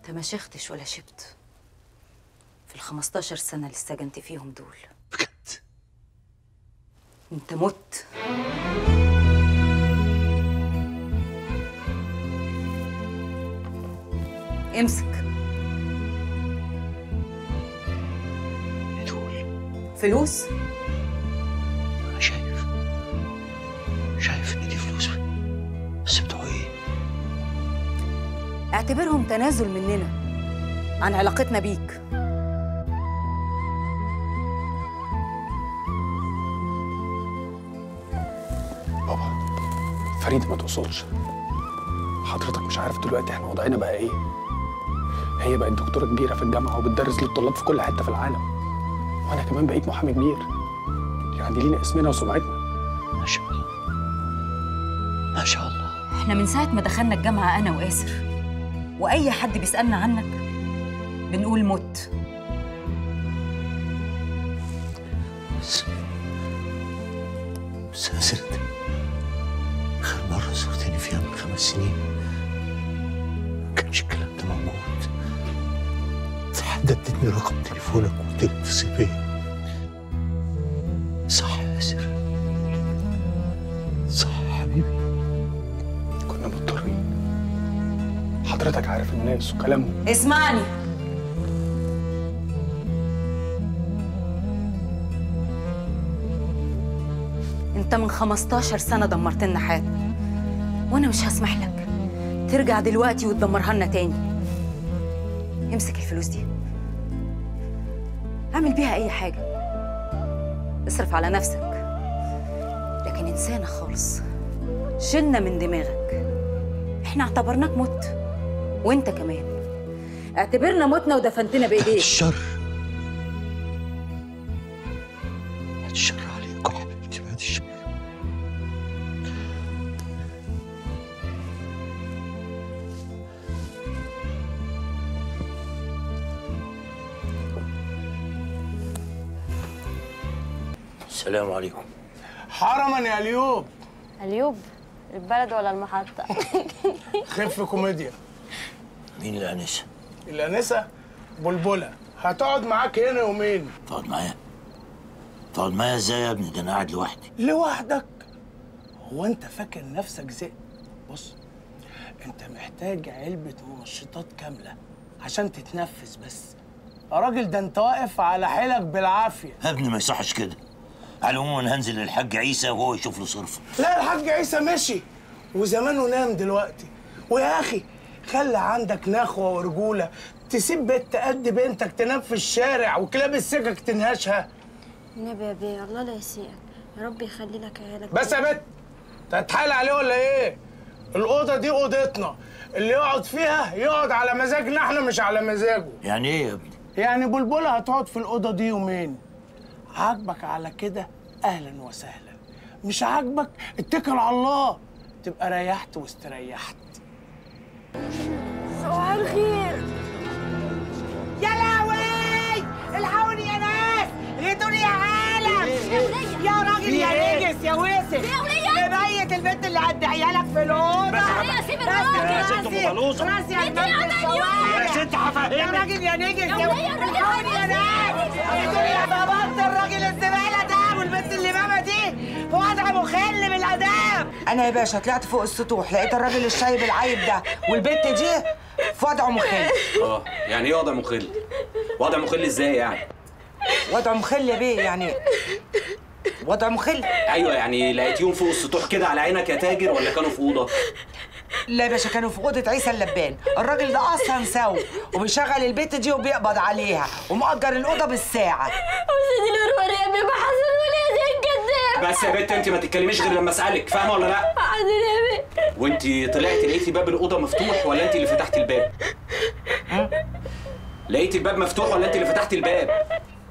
انت ما شختش ولا شبت في ال 15 سنة اللي استجنت فيهم دول بجد انت مت امسك ايه دول فلوس انا شايف شايف ان دي فلوس بس بتوع ايه اعتبرهم تنازل مننا عن علاقتنا بيك بابا فريد ما تقصدش حضرتك مش عارف دلوقتي احنا وضعنا بقى ايه هي بقت دكتورة كبيرة في الجامعة وبتدرس للطلاب في كل حتة في العالم وانا كمان بقيت محامي كبير يعني لينا اسمنا وسمعتنا ما شاء الله ما شاء الله احنا من ساعة ما دخلنا الجامعة أنا وآسر وأي حد بيسألنا عنك بنقول مت بس بس يا ست آخر مرة زرتني فيها من خمس سنين ما كانش الكلام ده موجود حد ادتني رقم تليفونك وقلت لي اتصل بيا صح يا ياسر صح يا حبيبي كنا مضطرين حضرتك عارف الناس وكلامهم اسمعني انت من 15 سنة دمرت لنا حياتنا وانا مش هسمح لك ترجع دلوقتي وتدمرها لنا تاني امسك الفلوس دي اعمل بيها اي حاجة اصرف على نفسك لكن انسانة خالص شلنا من دماغك احنا اعتبرناك مت وانت كمان اعتبرنا متنا ودفنتنا بايديك الشر بعد الشر عليكم يا حبيبتي بعد الشر السلام عليكم حرما يا اليوب اليوب البلد ولا المحطة خف كوميديا مين الأنسة؟ الانسه بلبله هتقعد معاك هنا يومين تقعد معايا تقعد معايا ازاي يا ابني ده انا قاعد لوحدي لوحدك هو انت فاكر نفسك زي بص انت محتاج علبه منشطات كامله عشان تتنفس بس يا راجل ده انت واقف على حيلك بالعافيه يا ابني ما يصحش كده على العموم انا هنزل للحاج عيسى وهو يشوف له صرفه لا الحاج عيسى مشي وزمانه نام دلوقتي ويا اخي خلي عندك نخوه ورجوله تسيب بنت قد بنتك تنام في الشارع وكلاب السكك تنهشها النبي يا بيه الله لا يسيئك يا رب يخلي لك عيالك بس يا بت تتحايل عليه ولا ايه الاوضه دي اوضتنا اللي يقعد فيها يقعد على مزاجنا احنا مش على مزاجه يعني ايه يا ابني يعني بلبله هتقعد في الاوضه دي يومين عاجبك على كده اهلا وسهلا مش عاجبك اتكل على الله تبقى ريحت واستريحت صباح الخير يا لهوي الحقوني يا ناس غيتوني يا عالم يا راجل يا نجس يا وسخ مبيت البنت اللي قد عيالك في الاوضه يا سيب الراجل. يا ست مبلوظه راسي يا انت يا جنب الشوارع. يا ست هفهمك يا راجل يا نجس يا ولية الراجل الحقوني يا ناس غيتوني يا بابا الراجل الزباله ده والبنت اللي ماما دي في وضع مخل بالاداب انا يا باشا طلعت فوق السطوح لقيت الراجل الشايب العيب ده والبنت دي في وضع مخل اه يعني ايه وضع مخل؟ وضع مخل ازاي يعني؟ وضع مخل يا بيه يعني وضع مخل ايوه يعني لقيتيهم فوق السطوح كده على عينك يا تاجر ولا كانوا في اوضه؟ لا يا باشا كانوا في اوضه عيسى اللبان الراجل ده اصلا سو وبيشغل البنت دي وبيقبض عليها ومؤجر الاوضه بالساعه وسيدي الورور يا بيه ما حصل ولا دي كداب بس يا بنت انت ما تتكلميش غير لما اسالك فاهمه ولا لا؟ حاضر يا بيه وانت طلعتي لقيتي باب الاوضه مفتوح ولا انت اللي فتحتي الباب؟ لقيتي الباب مفتوح ولا انت اللي فتحتي الباب؟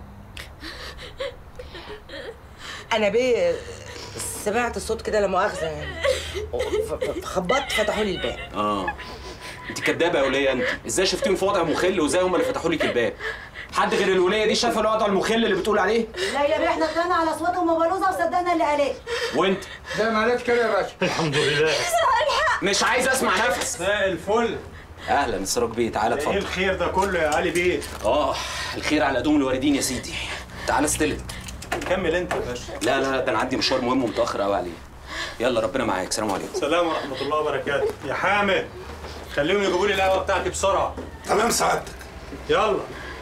انا بيه سمعت الصوت كده لا مؤاخذه يعني ف- ف- خبطت فتحوا لي الباب اه انت كدابه يا وليه انت ازاي شفتيهم في وضع مخل وازاي هم اللي فتحوا لك الباب؟ حد غير الوليه دي شاف الوضع المخل اللي بتقول عليه؟ لا يا بيه احنا طلعنا على اصواتهم وبلوزه وصدقنا اللي عليه وانت زي ما عليك كده يا باشا الحمد لله مش عايز اسمع نفس زي الفل اهلا سراج بيه تعالى ايه اتفضل الخير ده كله يا علي بيه اه الخير على قدوم الواردين يا سيدي تعالى استلم كمل انت يا باشا لا لا لا ده انا عندي مشوار مهم ومتاخر قوي عليه يلا ربنا معاك سلام عليكم سلام ورحمه الله وبركاته يا حامد خليهم يجيبوا لي القهوه بتاعتي بسرعه تمام سعادتك يلا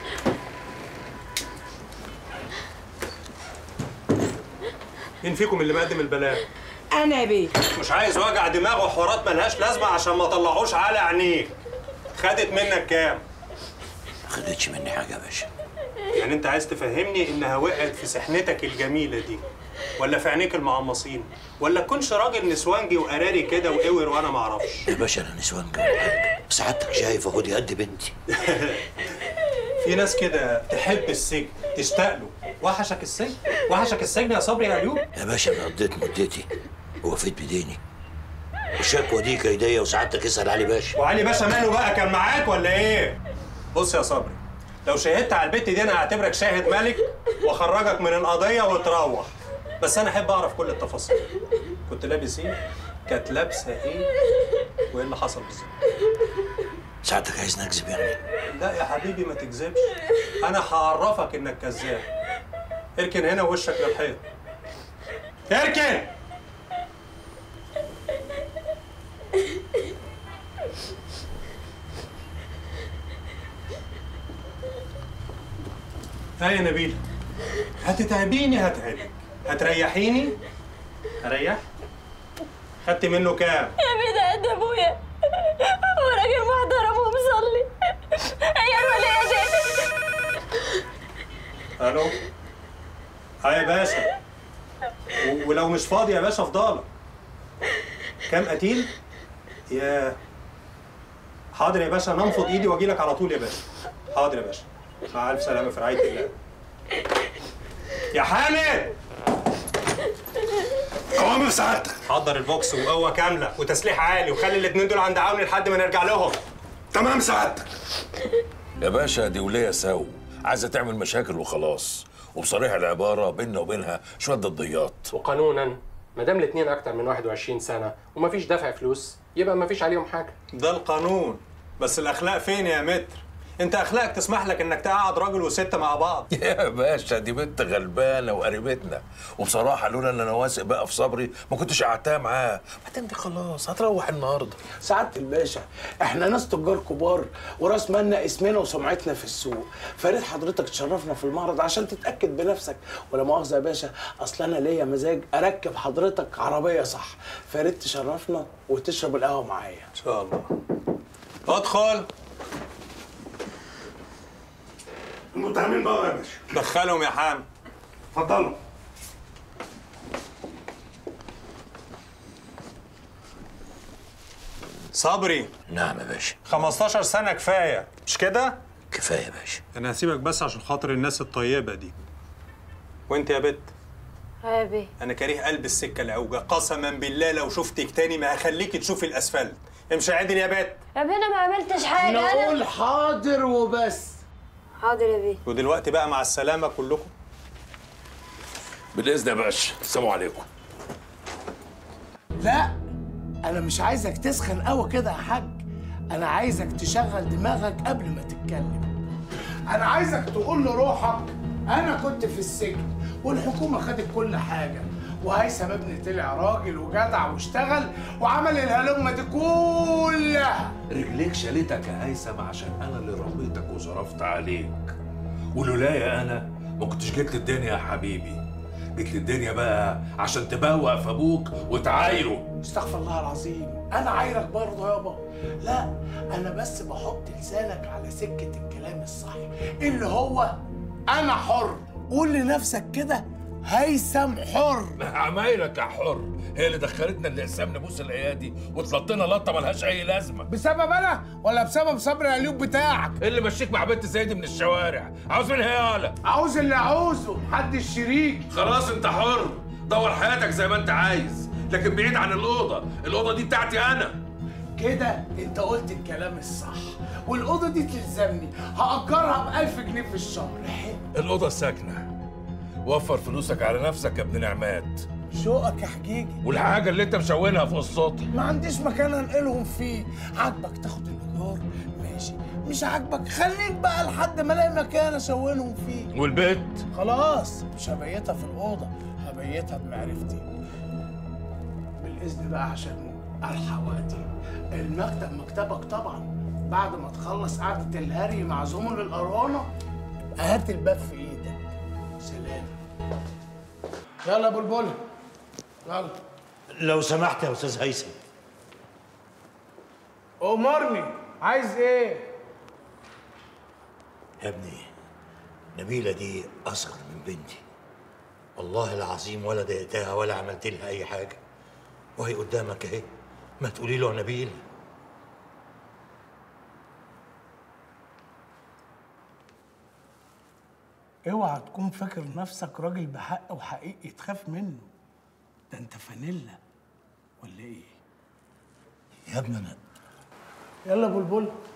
مين فيكم اللي مقدم البلاغ انا يا بيه مش عايز وجع دماغ وحوارات ملهاش لازمه عشان ما طلعوش على عينيك خدت منك كام ما خدتش مني حاجه يا باشا يعني انت عايز تفهمني انها وقعت في سحنتك الجميله دي ولا في عينيك المعمصين ولا تكونش راجل نسوانجي وقراري كده وقور وانا ما اعرفش يا باشا انا نسوان ولا حاجه سعادتك شايف اهو دي قد بنتي في ناس كده تحب السجن تشتاق له وحشك السجن وحشك السجن يا صبري يا ايوب يا باشا انا قضيت مدتي ووفيت بديني الشكوى دي كايديه وسعادتك اسال علي باشا وعلي باشا ماله بقى كان معاك ولا ايه بص يا صبري لو شهدت على البت دي انا هعتبرك شاهد ملك واخرجك من القضيه وتروح بس انا احب اعرف كل التفاصيل كنت لابس ايه كانت لابسه ايه وايه اللي حصل بالظبط سعادتك عايز نكذب يعني لا يا حبيبي ما تكذبش انا هعرفك انك كذاب اركن هنا وشك للحيط اركن ها يا نبيل هتتعبيني هتعبك هتريحيني هريح خدت منه كام يا بيه ده قد ابويا هو راجل محترم ومصلي هي الولية دي الو ها يا باشا و- ولو مش فاضي يا باشا فضالك كام قتيل يا حاضر يا باشا انا انفض ايدي واجي لك على طول يا باشا حاضر يا باشا مع الف سلامه في رعايه الله يا حامد قوام سعادتك حضر البوكس وقوه كامله وتسليح عالي وخلي الاثنين دول عند عوني لحد ما نرجع لهم تمام سعادتك يا باشا دي ولية سو عايزة تعمل مشاكل وخلاص وبصريح العبارة بيننا وبينها شوية ضديات وقانونا ما دام الاثنين اكتر من 21 سنه ومفيش دفع فلوس يبقى مفيش عليهم حاجه ده القانون بس الاخلاق فين يا متر انت اخلاقك تسمح لك انك تقعد راجل وست مع بعض يا باشا دي بنت غلبانة وقريبتنا وبصراحة لولا ان انا واثق بقى في صبري ما كنتش قعدتها معاه بعدين دي خلاص هتروح النهارده سعادة الباشا احنا ناس تجار كبار وراس مالنا اسمنا وسمعتنا في السوق فريد حضرتك تشرفنا في المعرض عشان تتاكد بنفسك ولا مؤاخذه يا باشا اصل انا ليا مزاج اركب حضرتك عربيه صح فريد تشرفنا وتشرب القهوه معايا ان شاء الله ادخل المتهمين بقى يا باشا دخلهم يا حامد اتفضلوا صبري نعم يا باشا 15 سنه كفايه مش كده كفايه يا باشا انا هسيبك بس عشان خاطر الناس الطيبه دي وانت يا بت ها يا بيه انا كريه قلب السكه الاوجه قسما بالله لو شفتك تاني ما هخليكي تشوفي الاسفلت امشي عادل يا بت يا بيه انا ما عملتش حاجة نقول انا حاضر وبس حاضر يا بيه ودلوقتي بقى مع السلامه كلكم بالإذن يا باشا السلام عليكم لا انا مش عايزك تسخن قوي كده يا حاج انا عايزك تشغل دماغك قبل ما تتكلم انا عايزك تقول لروحك انا كنت في السجن والحكومه خدت كل حاجه وهيثم ابني طلع راجل وجدع واشتغل وعمل الهلمه دي كلها رجليك شالتك يا هيثم عشان انا اللي ربيتك وصرفت عليك ولولايا انا ما كنتش جيت للدنيا يا حبيبي جيت للدنيا بقى عشان تبوق في ابوك وتعايره استغفر الله العظيم انا عايرك برضه يابا لا انا بس بحط لسانك على سكه الكلام الصح اللي هو انا حر قول لنفسك كده هيثم حر عمايلك يا حر هي اللي دخلتنا الاقسام نبوس الايادي وتلطنا لطه ملهاش اي لازمه بسبب انا ولا بسبب صبر القليوب بتاعك ايه اللي مشيك مع بنت زي دي من الشوارع عاوز منها ايه يالا عاوز اللي عاوزه محدش شريك خلاص انت حر دور حياتك زي ما انت عايز لكن بعيد عن الاوضه الاوضه دي بتاعتي انا كده انت قلت الكلام الصح والاوضه دي تلزمني هاجرها ب 1000 جنيه في الشهر حلو الاوضه الساكنه وفر فلوسك على نفسك يا ابن نعمات شوقك يا حجيجي والحاجه اللي انت مشونها في قصتي ما عنديش مكان انقلهم فيه عاجبك تاخد الايجار الفطار ماشي مش عاجبك خليك بقى لحد ما الاقي مكان اشونهم فيه والبيت خلاص مش هبيتها في الاوضه هبيتها بمعرفتي بالاذن بقى عشان الحق وقتي المكتب مكتبك طبعا بعد ما تخلص قعده الهري مع زمل القرانه هات الباب في ايدك سلام يلا يا بلبل يلا لو سمحت يا استاذ هيثم امرني عايز ايه يا ابني نبيلة دي أصغر من بنتي والله العظيم ولا ضايقتها ولا عملت لها أي حاجة وهي قدامك أهي ما تقولي له يا نبيل اوعى تكون فاكر نفسك راجل بحق وحقيقي تخاف منه ده انت فانيلا ولا ايه يا ابني أنا يلا بلبل